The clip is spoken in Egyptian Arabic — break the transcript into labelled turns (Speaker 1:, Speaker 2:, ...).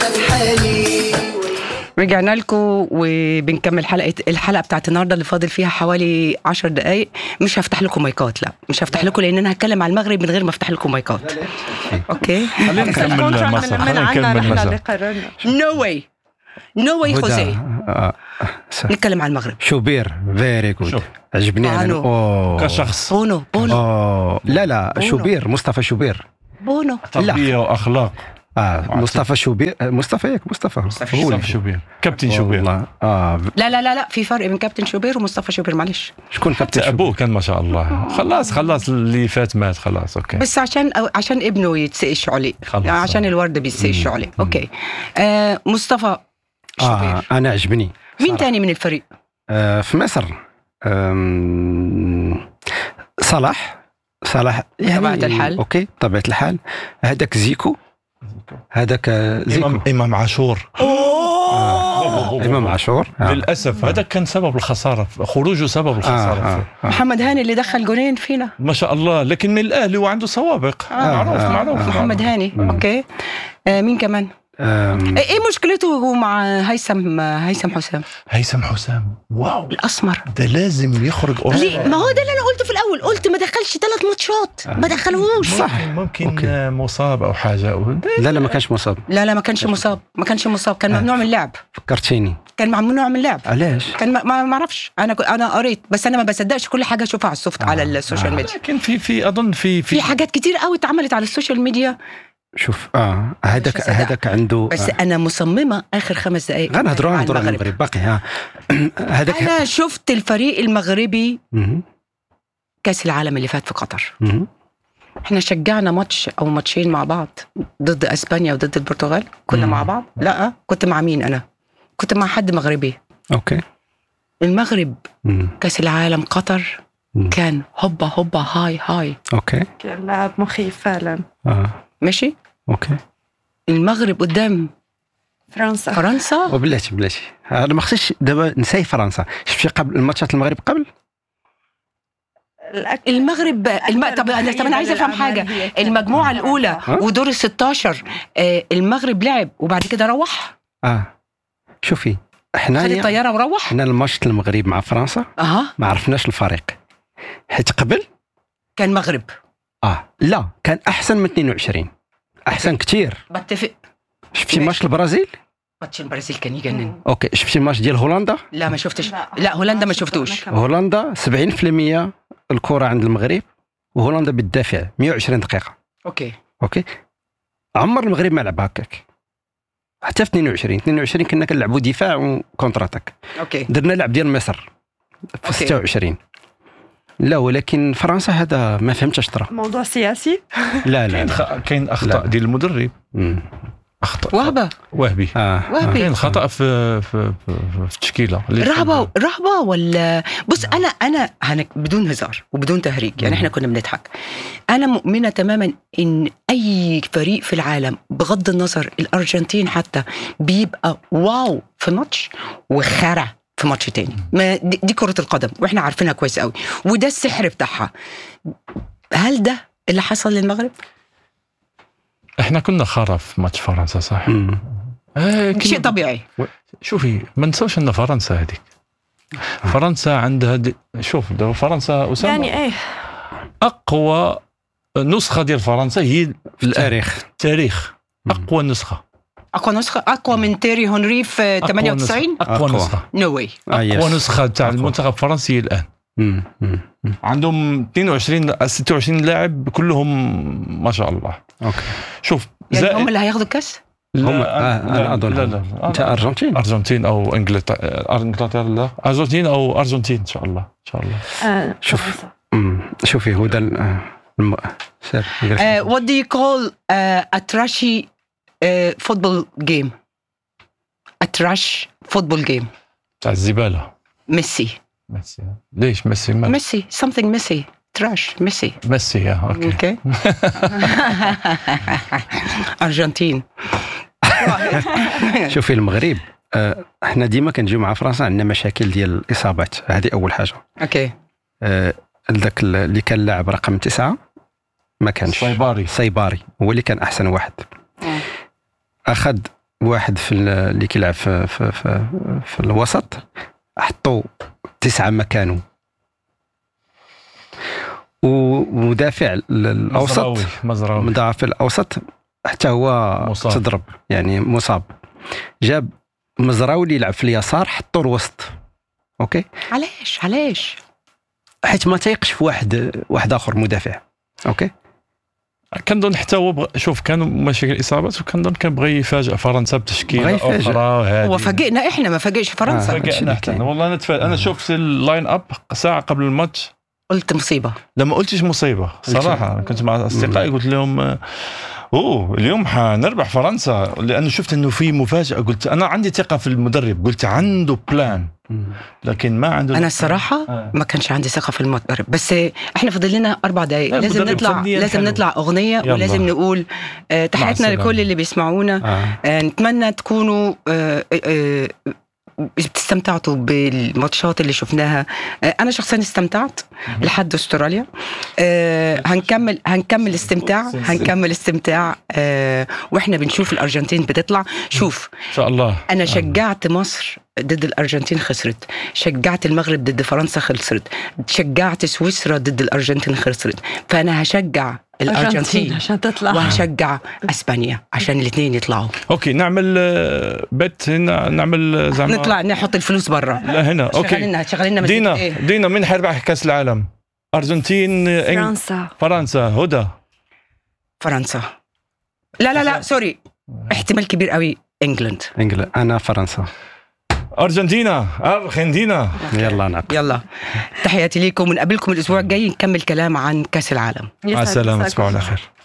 Speaker 1: رجعنا لكم وبنكمل حلقه الحلقه بتاعت النهارده اللي فاضل فيها حوالي 10 دقائق مش هفتح لكم مايكات لا مش هفتح لكم لان انا هتكلم على المغرب من غير ما افتح لكم مايكات اوكي
Speaker 2: خلينا نكمل
Speaker 3: الكونتراكت
Speaker 2: مصر
Speaker 3: من, من
Speaker 2: خلينا
Speaker 3: عنا
Speaker 2: نكمل
Speaker 3: نحن اللي
Speaker 2: مصر
Speaker 3: قررنا
Speaker 1: نو واي نو واي
Speaker 4: هدى،
Speaker 1: خوزيه
Speaker 4: آه، س-
Speaker 1: نتكلم على المغرب
Speaker 4: شوبير فيري جود
Speaker 2: شوف.
Speaker 4: عجبني انا
Speaker 1: بانو.
Speaker 4: أوه.
Speaker 2: كشخص
Speaker 1: بونو بونو
Speaker 4: أوه. لا لا
Speaker 1: بونو.
Speaker 4: شوبير مصطفى شوبير
Speaker 1: بونو
Speaker 2: تربيه واخلاق
Speaker 4: اه مصطفى شوبير آه، مصطفى ياك مصطفى
Speaker 1: مصطفى
Speaker 4: هو
Speaker 2: مصطفى شوبير كابتن شوبير
Speaker 4: والله اه
Speaker 1: لا لا لا لا في فرق بين كابتن شوبير ومصطفى شوبير معلش
Speaker 4: شكون كابتن شوبير
Speaker 2: ابوه كان ما شاء الله خلاص خلاص اللي فات مات خلاص اوكي
Speaker 1: بس عشان أو عشان ابنه يتسقش عليه
Speaker 2: خلاص.
Speaker 1: يعني عشان الورد بيتسقش عليه اوكي آه مصطفى شوبير
Speaker 4: اه انا عجبني
Speaker 1: مين
Speaker 4: صراحة.
Speaker 1: تاني من الفريق
Speaker 4: آه في مصر آم، صلاح صلاح يعني
Speaker 1: طبيعة الحال.
Speaker 4: اوكي طبيعه الحال هذاك زيكو هذاك آه، زيكو
Speaker 2: امام امام عاشور
Speaker 4: آه. امام عاشور آه.
Speaker 2: للاسف هذا كان سبب الخساره خروجه سبب الخساره
Speaker 4: آه. آه. آه.
Speaker 1: محمد هاني اللي دخل جولين فينا
Speaker 2: ما شاء الله لكن من الاهلي وعنده سوابق
Speaker 1: آه.
Speaker 2: معروف
Speaker 4: آه.
Speaker 2: معروف
Speaker 4: آه.
Speaker 1: محمد هاني اوكي آه مين كمان
Speaker 4: آم،
Speaker 1: ايه إيه مشكلته مع هيثم هيثم حسام
Speaker 2: هيثم حسام واو
Speaker 1: الاسمر
Speaker 2: ده لازم يخرج
Speaker 1: ليه ما هو ده اللي انا قلته في الاول قلت ما دخلش ثلاث ماتشات ما دخلوش
Speaker 4: صح
Speaker 2: ممكن, ممكن
Speaker 4: أوكي.
Speaker 2: آه، مصاب او حاجه أو
Speaker 4: لا لا ما كانش مصاب
Speaker 1: لا لا ما كانش مصاب ما كانش مصاب كان ممنوع من اللعب
Speaker 4: فكرتيني
Speaker 1: كان ممنوع من اللعب
Speaker 4: علاش
Speaker 1: كان ما- ما ما اعرفش انا ك- انا قريت بس انا ما بصدقش كل حاجه اشوفها على السوفت على السوشيال ميديا
Speaker 2: لكن في في اظن في
Speaker 1: في حاجات كتير قوي اتعملت على السوشيال ميديا
Speaker 4: شوف اه هذاك
Speaker 1: مش هصدق.
Speaker 4: هذاك عنده
Speaker 1: بس
Speaker 4: آه.
Speaker 1: انا مصممه اخر خمس دقائق
Speaker 4: غنهضروا
Speaker 1: على
Speaker 4: نهضروا على
Speaker 1: المغرب.
Speaker 4: المغرب باقي ها هذاك
Speaker 1: انا شفت الفريق المغربي
Speaker 4: مهم.
Speaker 1: كاس العالم اللي فات في قطر
Speaker 4: مهم.
Speaker 1: احنا شجعنا ماتش او ماتشين مع بعض ضد اسبانيا وضد البرتغال كنا
Speaker 4: مم.
Speaker 1: مع بعض لا كنت مع مين انا كنت مع حد مغربي
Speaker 4: اوكي
Speaker 1: المغرب
Speaker 4: مم.
Speaker 1: كاس العالم قطر
Speaker 4: مم.
Speaker 1: كان هوبا هوبا هاي هاي
Speaker 4: اوكي
Speaker 3: كان لاعب مخيف فعلا
Speaker 4: اه
Speaker 1: ماشي
Speaker 4: اوكي
Speaker 1: المغرب قدام
Speaker 3: فرنسا
Speaker 1: فرنسا
Speaker 4: وبلاتي بلاتي انا ما خصنيش دابا نساي فرنسا شفتي قبل الماتشات المغرب قبل
Speaker 3: الأك-
Speaker 1: المغرب الم... طب انا طب انا عايزه افهم
Speaker 3: الأعمال
Speaker 1: حاجه
Speaker 3: هي كانت
Speaker 1: المجموعه
Speaker 3: فرنسا.
Speaker 1: الاولى
Speaker 4: ها؟
Speaker 1: ودور ال 16 آه المغرب لعب وبعد كده روح
Speaker 4: اه شوفي
Speaker 1: خد
Speaker 4: حنايا
Speaker 1: الطياره وروح
Speaker 4: حنا الماتش المغرب مع فرنسا
Speaker 1: اها
Speaker 4: ما عرفناش الفريق حيت قبل
Speaker 1: كان مغرب
Speaker 4: اه لا كان احسن من 22 احسن كتير
Speaker 1: بتفق
Speaker 4: شفتي
Speaker 1: ماشي.
Speaker 4: ماتش البرازيل
Speaker 1: ماتش البرازيل كان يجنن
Speaker 4: اوكي شفتي الماتش ديال هولندا
Speaker 1: لا ما شفتش
Speaker 3: لا.
Speaker 1: لا هولندا ما
Speaker 3: شفت-
Speaker 1: شفتوش
Speaker 3: أنا كمان.
Speaker 4: هولندا 70% الكره عند المغرب وهولندا بتدافع 120 دقيقه
Speaker 1: اوكي
Speaker 4: اوكي عمر المغرب ما لعب هكاك حتى في 22 22 كنا كنلعبوا دفاع وكونتر اتاك
Speaker 1: اوكي
Speaker 4: درنا لعب ديال مصر في
Speaker 1: أوكي.
Speaker 4: 26 لا ولكن فرنسا هذا ما فهمتش طرا
Speaker 3: موضوع سياسي
Speaker 4: لا لا,
Speaker 2: كاين
Speaker 4: لا.
Speaker 2: خ- كاين اخطاء
Speaker 4: لا.
Speaker 2: ديال المدرب
Speaker 4: مم.
Speaker 2: اخطاء
Speaker 1: وهبه
Speaker 2: وهبي
Speaker 4: آه.
Speaker 1: وهبي.
Speaker 2: كاين خطا في في في, في التشكيله اللي
Speaker 1: رهبه رهبه ولا بص انا انا هنك بدون هزار وبدون تهريج يعني احنا كنا بنضحك انا مؤمنه تماما ان اي فريق في العالم بغض النظر الارجنتين حتى بيبقى واو في ماتش وخرع في ماتش تاني ما دي, دي كره القدم واحنا عارفينها كويس قوي وده السحر بتاعها هل ده اللي حصل للمغرب
Speaker 2: احنا كنا خرا في ماتش فرنسا صح
Speaker 4: مم.
Speaker 2: آه
Speaker 1: شيء
Speaker 2: كنا-
Speaker 1: طبيعي
Speaker 2: شوفي ما نسوش ان فرنسا هذيك فرنسا عندها دي... شوف دابا فرنسا اسامه يعني
Speaker 3: يعني ايه
Speaker 2: اقوى نسخه ديال فرنسا هي
Speaker 4: في التاريخ
Speaker 2: التاريخ
Speaker 4: مم.
Speaker 2: اقوى نسخه
Speaker 1: اقوى نسخه اقوى من تيري هنري في
Speaker 2: أقوى
Speaker 1: 98
Speaker 2: نسخة. اقوى
Speaker 4: أقوى.
Speaker 2: نسخه
Speaker 1: نو واي
Speaker 4: آه
Speaker 2: اقوى
Speaker 4: يس.
Speaker 2: نسخه تاع
Speaker 4: أقوى.
Speaker 2: المنتخب الفرنسي الان
Speaker 4: مم. مم. مم.
Speaker 2: عندهم 22 26 لاعب كلهم ما شاء الله
Speaker 4: اوكي
Speaker 2: شوف
Speaker 1: يعني
Speaker 2: زائد-
Speaker 1: هم اللي هياخدوا الكاس
Speaker 2: لا،
Speaker 4: هم- آه، أنا أظن
Speaker 2: لا
Speaker 4: هم.
Speaker 2: لا
Speaker 4: انت ارجنتين
Speaker 2: ارجنتين او انجلترا انجلترا لا ارجنتين او ارجنتين ان شاء الله ان شاء الله
Speaker 3: آه
Speaker 4: شوف.
Speaker 3: فرنسا.
Speaker 4: مم. شوفي هو ده ال- آه، الم... سير
Speaker 1: Uh, what do you call uh, a trashy uh, football game? A trash football game.
Speaker 2: تاع الزباله
Speaker 1: ميسي.
Speaker 2: ميسي ليش ميسي ما
Speaker 1: ميسي. Something ميسي. trash ميسي.
Speaker 2: ميسي يا اوكي
Speaker 1: اوكي. ارجنتين.
Speaker 4: شوفي المغرب آه، احنا ديما كنجيو مع فرنسا عندنا مشاكل ديال الاصابات هذه اول حاجه
Speaker 1: اوكي.
Speaker 4: آه، ذاك اللي كان لاعب رقم تسعة ما كانش
Speaker 2: صيباري
Speaker 4: سيباري هو اللي كان احسن واحد
Speaker 1: مم.
Speaker 4: اخذ واحد في ال- اللي كيلعب في, في, في, في الوسط حطوا تسعه مكانه ومدافع ال- الاوسط
Speaker 2: مزراوي مزراوي
Speaker 4: مدافع الاوسط حتى هو
Speaker 2: مصاب.
Speaker 4: تضرب يعني مصاب جاب مزراوي اللي يلعب في اليسار حطوا الوسط اوكي
Speaker 1: علاش علاش
Speaker 4: حيت ما تيقش في واحد واحد اخر مدافع اوكي
Speaker 2: كنظن حتى هو بغ... شوف كانوا مشاكل اصابات وكنظن كان بغى يفاجئ فرنسا
Speaker 4: بغى
Speaker 2: بتشكيله
Speaker 4: يفاجئ.
Speaker 2: اخرى هذه
Speaker 1: هو فاجئنا احنا ما فاجئش فرنسا
Speaker 4: آه. هادشي
Speaker 2: فاجئنا
Speaker 4: اللي
Speaker 2: حتى
Speaker 4: كاين.
Speaker 2: أنا. والله انا تفاجئ انا شفت اللاين اب ساعه قبل الماتش
Speaker 1: قلت مصيبه
Speaker 2: لما قلتش مصيبه صراحه أنا كنت مع اصدقائي قلت لهم آه، اوه اليوم حنربح فرنسا لانه شفت انه في مفاجاه قلت انا عندي ثقه في المدرب قلت عنده بلان لكن ما عنده
Speaker 1: انا الصراحه
Speaker 2: آه.
Speaker 1: ما كانش عندي ثقه في المدرب بس احنا فاضل لنا اربع دقائق
Speaker 2: لا،
Speaker 1: لازم
Speaker 2: المدرب
Speaker 1: نطلع
Speaker 2: فنياً
Speaker 1: لازم
Speaker 2: حلو.
Speaker 1: نطلع اغنيه
Speaker 2: يلا.
Speaker 1: ولازم نقول آه، تحياتنا
Speaker 2: السلامة.
Speaker 1: لكل اللي بيسمعونا
Speaker 4: آه.
Speaker 1: آه، نتمنى تكونوا آه، آه، آه، استمتعتوا بالماتشات اللي شفناها آه، انا شخصيا استمتعت لحد استراليا آه، هنكمل هنكمل استمتاع هنكمل استمتاع آه، واحنا بنشوف الارجنتين بتطلع شوف
Speaker 2: ان شاء الله
Speaker 1: انا شجعت مصر ضد الارجنتين خسرت شجعت المغرب ضد فرنسا خسرت شجعت سويسرا ضد الارجنتين خسرت فانا هشجع الارجنتين
Speaker 3: عشان تطلع
Speaker 1: وهشجع اسبانيا عشان الاثنين يطلعوا
Speaker 2: اوكي نعمل آه، بت هنا نعمل آه، زعما
Speaker 1: نطلع نحط الفلوس برا
Speaker 2: لا هنا اوكي
Speaker 1: شغلنا شغلنا مزيكا
Speaker 2: دينا
Speaker 1: إيه؟
Speaker 2: دينا مين حيربح كاس العالم؟ ارجنتين إنج...
Speaker 3: فرنسا
Speaker 2: فرنسا هدى
Speaker 1: فرنسا لا لا لا سوري احتمال كبير قوي انجلند
Speaker 4: انجلند انا فرنسا
Speaker 2: ارجنتينا ارجنتينا
Speaker 4: يلا نعم
Speaker 1: يلا تحياتي ليكم ونقابلكم الاسبوع الجاي نكمل كلام عن كاس العالم
Speaker 2: مع السلامه تصبحوا على خير